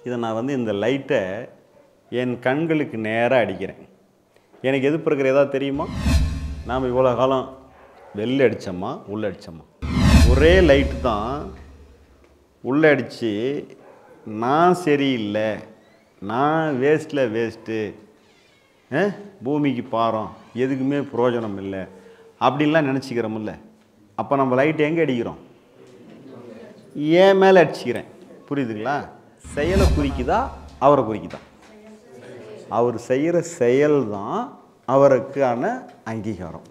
இதை நான் வந்து இந்த லைட்டை என் கண்களுக்கு நேராக அடிக்கிறேன் எனக்கு எதிர்ப்பு இருக்கிற ஏதாவது தெரியுமா நாம் இவ்வளோ காலம் வெளில அடித்தோமா உள்ளே அடித்தோமா ஒரே லைட்டு தான் உள்ளே அடித்து நான் சரியில்லை நான் வேஸ்ட்டில் வேஸ்ட்டு பூமிக்கு பாரம் எதுக்குமே பிரயோஜனம் இல்லை அப்படின்லாம் நினச்சிக்கிறோமில்ல அப்போ நம்ம லைட் எங்கே அடிக்கிறோம் ஏன் மேலே அடிச்சுக்கிறேன் புரியுதுங்களா செயலை குறிக்குதா அவரை குறிக்குதா அவர் செய்கிற செயல் தான் அவருக்கான அங்கீகாரம்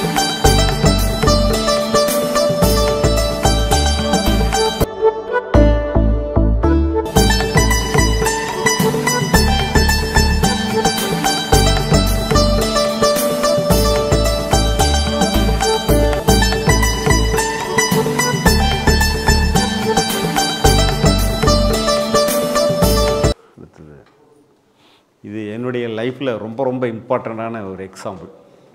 அடுத்தது இது என்னுடைய லைஃப்பில் ரொம்ப ரொம்ப இம்பார்ட்டண்ட்டான ஒரு எக்ஸாம்பிள்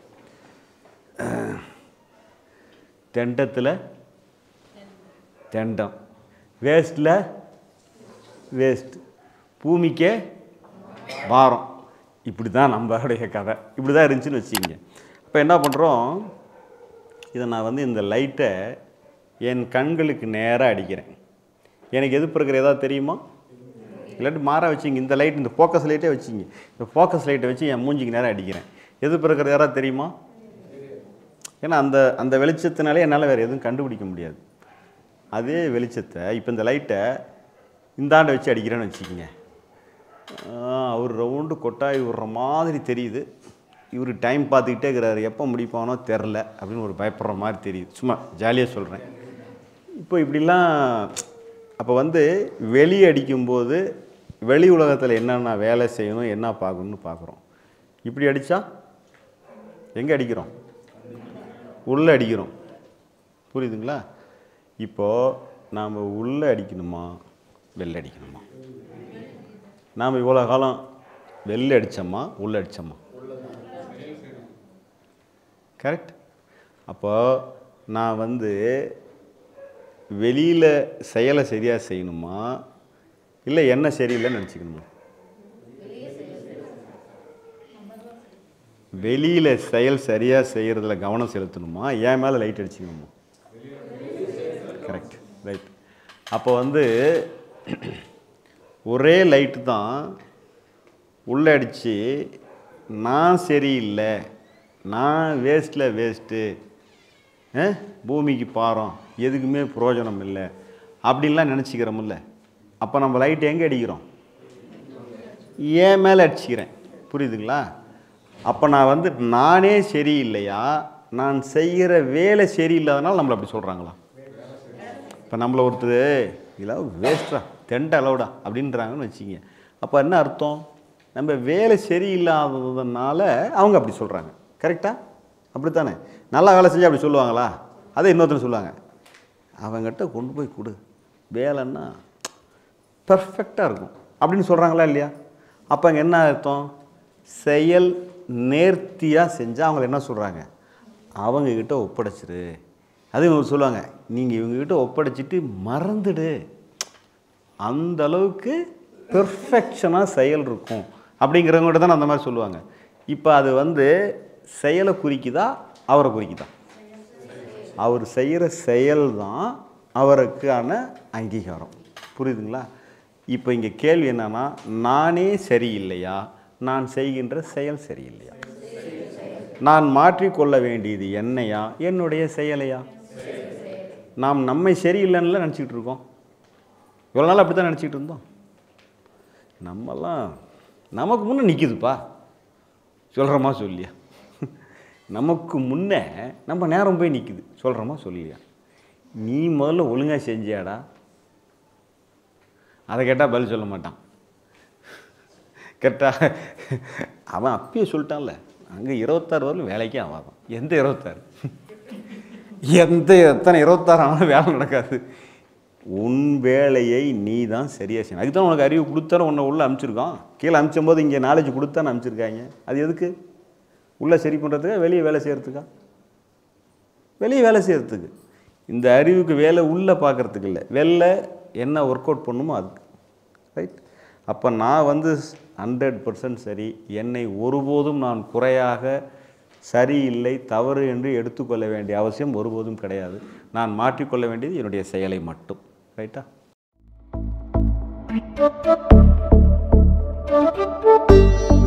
தெண்டத்தில் தெண்டம் வேஸ்ட்டில் வேஸ்ட் பூமிக்கே பாரம் இப்படி தான் நம்மளுடைய கதை இப்படி தான் இருந்துச்சுன்னு வச்சுக்கிங்க அப்போ என்ன பண்ணுறோம் இதை நான் வந்து இந்த லைட்டை என் கண்களுக்கு நேராக அடிக்கிறேன் எனக்கு எதிர்ப்பு இருக்கிற ஏதாவது தெரியுமா இல்லாட்டி மாற வச்சிங்க இந்த லைட் இந்த ஃபோக்கஸ் லைட்டே வச்சிங்க இந்த ஃபோக்கஸ் லைட்டை வச்சு என் மூஞ்சிக்கு நேரம் அடிக்கிறேன் எது பிறக்கிறது யாராவது தெரியுமா ஏன்னா அந்த அந்த வெளிச்சத்தினாலே என்னால் வேறு எதுவும் கண்டுபிடிக்க முடியாது அதே வெளிச்சத்தை இப்போ இந்த லைட்டை இந்தாண்ட வச்சு அடிக்கிறேன்னு வச்சுக்கிங்க அவர் ரவுண்டு கொட்டாய் விடுற மாதிரி தெரியுது இவர் டைம் பார்த்துக்கிட்டே இருக்கிறாரு எப்போ முடிப்பானோ தெரில அப்படின்னு ஒரு பயப்படுற மாதிரி தெரியுது சும்மா ஜாலியாக சொல்கிறேன் இப்போ இப்படிலாம் அப்போ வந்து வெளியே அடிக்கும்போது வெளி உலகத்தில் என்னென்ன வேலை செய்யணும் என்ன பார்க்கணும்னு பார்க்குறோம் இப்படி அடித்தா எங்கே அடிக்கிறோம் உள்ளே அடிக்கிறோம் புரியுதுங்களா இப்போது நாம் உள்ளே அடிக்கணுமா வெளில அடிக்கணுமா நாம் இவ்வளோ காலம் வெளில அடித்தோமா உள்ளே அடித்தோமா கரெக்ட் அப்போ நான் வந்து வெளியில் செயலை சரியாக செய்யணுமா இல்லை என்ன சரியில்லைன்னு நினச்சிக்கணுமா வெளியில் செயல் சரியாக செய்கிறதுல கவனம் செலுத்தணுமா என் மேலே லைட் அடிச்சுக்கணுமா கரெக்ட் ரைட் அப்போ வந்து ஒரே லைட்டு தான் உள்ளே அடித்து நான் சரியில்லை நான் வேஸ்ட்டில் வேஸ்ட்டு பூமிக்கு பாரம் எதுக்குமே பிரயோஜனம் இல்லை அப்படின்லாம் நினச்சிக்கிறோமில்ல அப்போ நம்ம லைட் எங்கே அடிக்கிறோம் ஏன் மேலே அடிச்சுக்கிறேன் புரியுதுங்களா அப்போ நான் வந்து நானே சரியில்லையா நான் செய்கிற வேலை சரியில்லாதனால நம்மளை அப்படி சொல்கிறாங்களா இப்போ நம்மளை ஒருத்தர் இதெல்லாம் வேஸ்ட்டா தெண்ட அளவுடா அப்படின்றாங்கன்னு வச்சுங்க அப்போ என்ன அர்த்தம் நம்ம வேலை சரியில்லாததுனால அவங்க அப்படி சொல்கிறாங்க கரெக்டா அப்படித்தானே நல்லா வேலை செஞ்சு அப்படி சொல்லுவாங்களா அதை இன்னொருத்தர் சொல்லுவாங்க அவங்ககிட்ட கொண்டு போய் கொடு வேலைன்னா பர்ஃபெக்டாக இருக்கும் அப்படின்னு சொல்கிறாங்களா இல்லையா அப்போ அங்கே என்ன அர்த்தம் செயல் நேர்த்தியாக செஞ்சால் அவங்கள என்ன சொல்கிறாங்க அவங்கக்கிட்ட ஒப்படைச்சிரு அது இவங்க சொல்லுவாங்க நீங்கள் இவங்ககிட்ட ஒப்படைச்சிட்டு மறந்துடு அந்த அளவுக்கு பெர்ஃபெக்ஷனாக செயல் இருக்கும் அப்படிங்கிறவங்ககிட்ட தான் அந்த மாதிரி சொல்லுவாங்க இப்போ அது வந்து செயலை குறிக்குதா அவரை குறிக்குதா அவர் செய்கிற செயல் தான் அவருக்கான அங்கீகாரம் புரியுதுங்களா இப்போ இங்கே கேள்வி என்னன்னா நானே சரியில்லையா நான் செய்கின்ற செயல் சரியில்லையா நான் மாற்றிக்கொள்ள வேண்டியது என்னையா என்னுடைய செயலையா நாம் நம்மை சரியில்லைன்னு நினச்சிக்கிட்டு இருக்கோம் இவ்வளோ நாள் அப்படி தான் நினச்சிக்கிட்டு இருந்தோம் நம்மெல்லாம் நமக்கு முன்னே நிற்கிதுப்பா சொல்கிறோமா சொல்லியா நமக்கு முன்னே நம்ம நேரம் போய் நிற்குது சொல்கிறோமா சொல்லியா நீ முதல்ல ஒழுங்காக செஞ்சியாடா அதை கேட்டால் பதில் சொல்ல மாட்டான் கரெக்டா அவன் அப்பயே சொல்லிட்டான்ல அங்கே இருபத்தாறு வரலும் வேலைக்கே ஆகாதான் எந்த இருபத்தாறு எந்த எத்தனை இருபத்தாறு ஆனாலும் வேலை நடக்காது உன் வேலையை நீ தான் சரியாக செய்யணும் அதுக்கு தான் உனக்கு அறிவு கொடுத்தாரு உன்னை உள்ளே அனுப்பிச்சிருக்கான் கீழே அனுப்பிச்சும் போது இங்கே நாலேஜ் கொடுத்தான்னு அனுப்பிச்சிருக்காங்க அது எதுக்கு உள்ளே சரி பண்ணுறதுக்கா வெளியே வேலை செய்கிறதுக்கா வெளியே வேலை செய்கிறதுக்கு இந்த அறிவுக்கு வேலை உள்ளே பார்க்குறதுக்கு இல்லை வெளில என்ன ஒர்க் அவுட் பண்ணுமோ அதுக்கு ரைட் அப்போ நான் வந்து ஹண்ட்ரட் பர்சன்ட் சரி என்னை ஒருபோதும் நான் குறையாக சரியில்லை தவறு என்று எடுத்துக்கொள்ள வேண்டிய அவசியம் ஒருபோதும் கிடையாது நான் மாற்றிக்கொள்ள வேண்டியது என்னுடைய செயலை மட்டும் ரைட்டா Thank you.